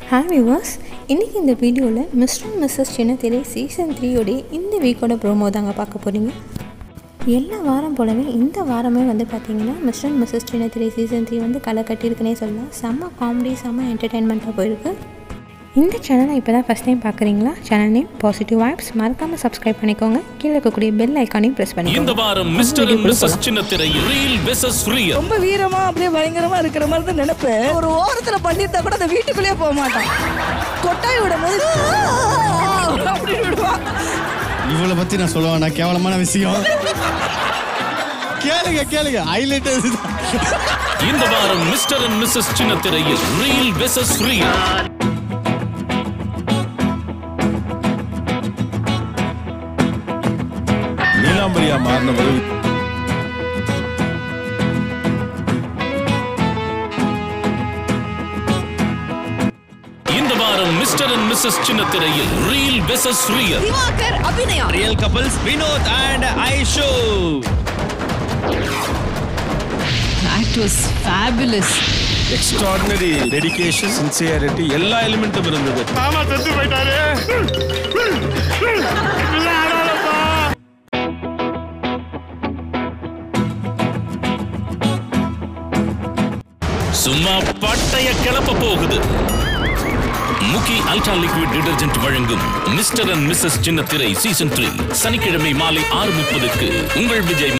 Hi viewers இன்றைக்கி இந்த வீடியோவில் mister and missus Chinnathirai season த்ரீயோடைய இந்த வீக்கோட ப்ரோமோ தாங்க பார்க்க போகிறீங்க எல்லா வாரம் போலவே இந்த வாரமே வந்து பார்த்தீங்கன்னா mister and missus Chinnathirai season three வந்து களை கட்டியிருக்குனே சொல்லலாம் செம்ம காமெடி செம்ம என்டர்டெயின்மெண்ட்டாக போயிருக்கு இந்த சேனலை இப்போ தான் ஃபஸ்ட் டைம் பார்க்குறீங்களா சேனல் நேம் பாசிட்டிவ் வைப்ஸ் மறக்காமல் சப்ஸ்கிரைப் பண்ணிக்கோங்க கீழே இருக்கக்கூடிய பெல் ஐக்கானையும் ப்ரெஸ் இந்த பண்ணிக்கோங்க வாரம் mister and missus Chinnathirai reel versus real ரொம்ப வீரமா அப்படியே பயங்கரமா இருக்கிற மாதிரி தான் நினைப்பேன் ஒரு ஓரத்துல பண்ணிருந்தா கூட அந்த வீட்டுக்குள்ளேயே போக மாட்டான் கொட்டாய் விடும் போது அப்படி விடுவான் இவளை பத்தி நான் சொல்லுவேன் நான் கேவலமான விஷயம் கேளுங்க கேளுங்க ஹைலைட் இந்த வாரம் மிஸ்டர் அண்ட் மிஸ்ஸஸ் சின்னத்திரையில் ரீல் வெசஸ் ரியல் நீலாம்பரியா மாறினவர் இந்த வாரம் மிஸ்டர் அண்ட் மிஸ்ஸஸ் சின்னத்திரையில் reel versus real Diwakar Abhinaya real couples Vinod and Aisho That was fabulous. Extraordinary dedication sincerity எல்லா எலிமெண்ட்டும் இருந்தது சும்மா பட்டைய கிளப்ப போகுது முக்கி அல்ட்ரா லிக்விட் டிடர்ஜென்ட் வழங்கும் mister and missus Chinnathirai season three சனிக்கிழமை மாலை ஆறு முப்பதுக்கு உங்கள் விஜய்